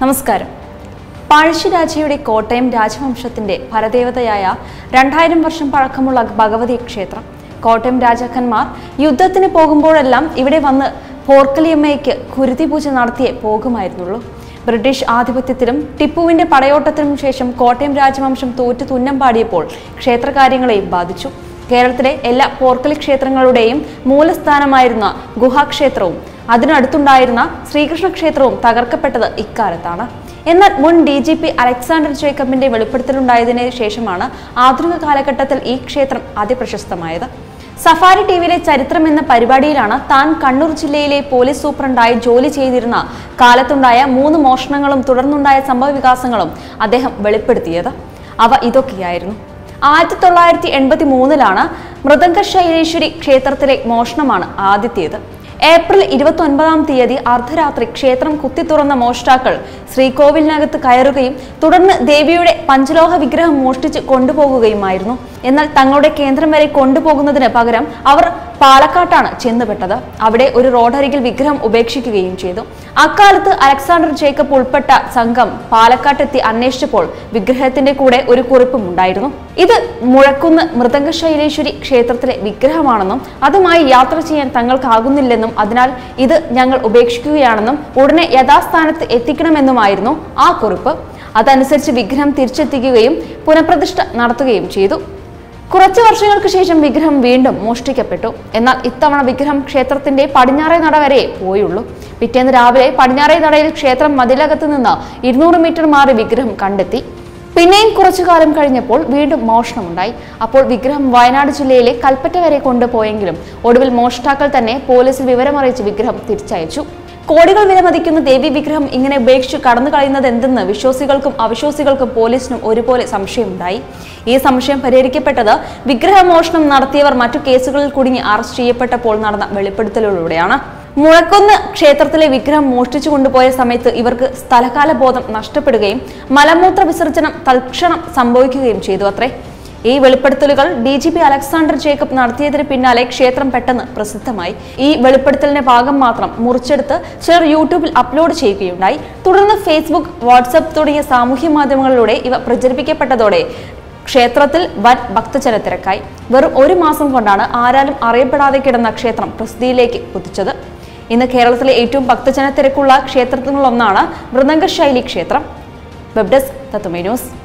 നമസ്കാരം പഴശ്ശിരാജയുടെ കോട്ടയം രാജവംശത്തിന്റെ പരദേവതയായ രണ്ടായിരം വർഷം പഴക്കമുള്ള ഭഗവതി ക്ഷേത്രം കോട്ടയം രാജാക്കന്മാർ യുദ്ധത്തിന് പോകുമ്പോഴെല്ലാം ഇവിടെ വന്ന് പോർക്കലിയമ്മയ്ക്ക് കുരുതി പൂജ നടത്തിയേ പോകുമായിരുന്നുള്ളൂ ബ്രിട്ടീഷ് ആധിപത്യത്തിലും ടിപ്പുവിന്റെ പടയോട്ടത്തിനും ശേഷം കോട്ടയം രാജവംശം തോറ്റു തുന്നം പാടിയപ്പോൾ ക്ഷേത്രകാര്യങ്ങളെയും ബാധിച്ചു കേരളത്തിലെ എല്ലാ പോർക്കലി ക്ഷേത്രങ്ങളുടെയും മൂലസ്ഥാനമായിരുന്ന ഗുഹാക്ഷേത്രവും അതിനടുത്തുണ്ടായിരുന്ന ശ്രീകൃഷ്ണ ക്ഷേത്രവും തകർക്കപ്പെട്ടത് ഇക്കാലത്താണ് എന്നാൽ മുൻ ഡി ജി പി അലക്സാണ്ടർ ജേക്കബിന്റെ വെളിപ്പെടുത്തലുണ്ടായതിനു ശേഷമാണ് ആധുനിക കാലഘട്ടത്തിൽ ഈ ക്ഷേത്രം അതിപ്രശസ്തമായത് സഫാരി ടി വിയിലെ ചരിത്രം എന്ന പരിപാടിയിലാണ് താൻ കണ്ണൂർ ജില്ലയിലെ പോലീസ് സൂപ്രണ്ടായി ജോലി ചെയ്തിരുന്ന കാലത്തുണ്ടായ മൂന്ന് മോഷണങ്ങളും തുടർന്നുണ്ടായ സംഭവ വികാസങ്ങളും അദ്ദേഹം വെളിപ്പെടുത്തിയത് അവ ഇതൊക്കെയായിരുന്നു ആയിരത്തി തൊള്ളായിരത്തി എൺപത്തി മൂന്നിലാണ് മൃദംഗ ശൈലേശ്വരി ക്ഷേത്രത്തിലെ മോഷണമാണ് ആദ്യത്തേത് ഏപ്രിൽ ഇരുപത്തി ഒൻപതാം തീയതി അർദ്ധരാത്രി ക്ഷേത്രം കുത്തി തുറന്ന മോഷ്ടാക്കൾ ശ്രീകോവിലിനകത്ത് കയറുകയും തുടർന്ന് ദേവിയുടെ പഞ്ചലോഹ വിഗ്രഹം മോഷ്ടിച്ച് കൊണ്ടുപോകുകയുമായിരുന്നു എന്നാൽ തങ്ങളുടെ കേന്ദ്രം വരെ കൊണ്ടുപോകുന്നതിന് പകരം അവർ പാലക്കാട്ടാണ് ചെന്നുപെട്ടത് അവിടെ ഒരു റോഡരികിൽ വിഗ്രഹം ഉപേക്ഷിക്കുകയും ചെയ്തു അക്കാലത്ത് അലക്സാണ്ടർ ജേക്കബ് ഉൾപ്പെട്ട സംഘം പാലക്കാട്ടെത്തി അന്വേഷിച്ചപ്പോൾ വിഗ്രഹത്തിന്റെ കൂടെ ഒരു കുറിപ്പും ഉണ്ടായിരുന്നു ഇത് മുഴക്കുന്ന് മൃദംഗ ശൈലേശ്വരി ക്ഷേത്രത്തിലെ വിഗ്രഹമാണെന്നും അതുമായി യാത്ര ചെയ്യാൻ തങ്ങൾക്കാകുന്നില്ലെന്നും അതിനാൽ ഇത് ഞങ്ങൾ ഉപേക്ഷിക്കുകയാണെന്നും ഉടനെ യഥാസ്ഥാനത്ത് എത്തിക്കണമെന്നുമായിരുന്നു ആ കുറിപ്പ് അതനുസരിച്ച് വിഗ്രഹം തിരിച്ചെത്തിക്കുകയും പുനഃപ്രതിഷ്ഠ നടത്തുകയും ചെയ്തു കുറച്ചു വർഷങ്ങൾക്ക് ശേഷം വിഗ്രഹം വീണ്ടും മോഷ്ടിക്കപ്പെട്ടു എന്നാൽ ഇത്തവണ വിഗ്രഹം ക്ഷേത്രത്തിന്റെ പടിഞ്ഞാറേ നട വരെ പോയുള്ളൂ പിറ്റേന്ന് രാവിലെ പടിഞ്ഞാറേ നടയിൽ ക്ഷേത്രം മതിലകത്ത് നിന്ന് ഇരുന്നൂറ് മീറ്റർ മാറി വിഗ്രഹം കണ്ടെത്തി പിന്നെയും കുറച്ചു കാലം കഴിഞ്ഞപ്പോൾ വീണ്ടും മോഷണമുണ്ടായി അപ്പോൾ വിഗ്രഹം വയനാട് ജില്ലയിലെ കൽപ്പറ്റ വരെ കൊണ്ടുപോയെങ്കിലും ഒടുവിൽ മോഷ്ടാക്കൾ തന്നെ പോലീസിൽ വിവരമറിയിച്ച് വിഗ്രഹം തിരിച്ചയച്ചു കോടികൾ വിലമതിക്കുന്ന ദേവി വിഗ്രഹം ഇങ്ങനെ ഉപേക്ഷിച്ച് കടന്നു കളയുന്നത് എന്തെന്ന് വിശ്വാസികൾക്കും അവിശ്വാസികൾക്കും പോലീസിനും ഒരുപോലെ സംശയമുണ്ടായി ഈ സംശയം പരിഹരിക്കപ്പെട്ടത് വിഗ്രഹമോഷണം നടത്തിയവർ മറ്റു കേസുകളിൽ കുടുങ്ങി അറസ്റ്റ് ചെയ്യപ്പെട്ടപ്പോൾ നടന്ന വെളിപ്പെടുത്തലുകളിലൂടെയാണ് മുഴക്കുന്ന് ക്ഷേത്രത്തിലെ വിഗ്രഹം മോഷ്ടിച്ചു കൊണ്ടുപോയ സമയത്ത് ഇവർക്ക് സ്ഥലകാല ബോധം നഷ്ടപ്പെടുകയും മലമൂത്ര വിസർജനം തൽക്ഷണം സംഭവിക്കുകയും ചെയ്തു അത്രേ ഈ വെളിപ്പെടുത്തലുകൾ D G P Alexander Jacob നടത്തിയതിന് പിന്നാലെ ക്ഷേത്രം പെട്ടെന്ന് പ്രസിദ്ധമായി ഈ വെളിപ്പെടുത്തലിന്റെ ഭാഗം മാത്രം മുറിച്ചെടുത്ത് ചിലർ യൂട്യൂബിൽ അപ്ലോഡ് ചെയ്യുകയുണ്ടായി തുടർന്ന് ഫേസ്ബുക്ക് വാട്സപ്പ് തുടങ്ങിയ സാമൂഹ്യ മാധ്യമങ്ങളിലൂടെ ഇവ പ്രചരിപ്പിക്കപ്പെട്ടതോടെ ക്ഷേത്രത്തിൽ വൻ ഭക്തജന തിരക്കായി വെറും ഒരു മാസം കൊണ്ടാണ് ആരാലും അറിയപ്പെടാതെ കിടന്ന ക്ഷേത്രം പ്രസിദ്ധിയിലേക്ക് കുതിച്ചത് ഇന്ന് കേരളത്തിലെ ഏറ്റവും ഭക്തജന തിരക്കുള്ള ക്ഷേത്രങ്ങളിലൊന്നാണ് മൃദംഗശൈലി ക്ഷേത്രം വെബ് ഡെസ്ക് തത്തുമേ ന്യൂസ്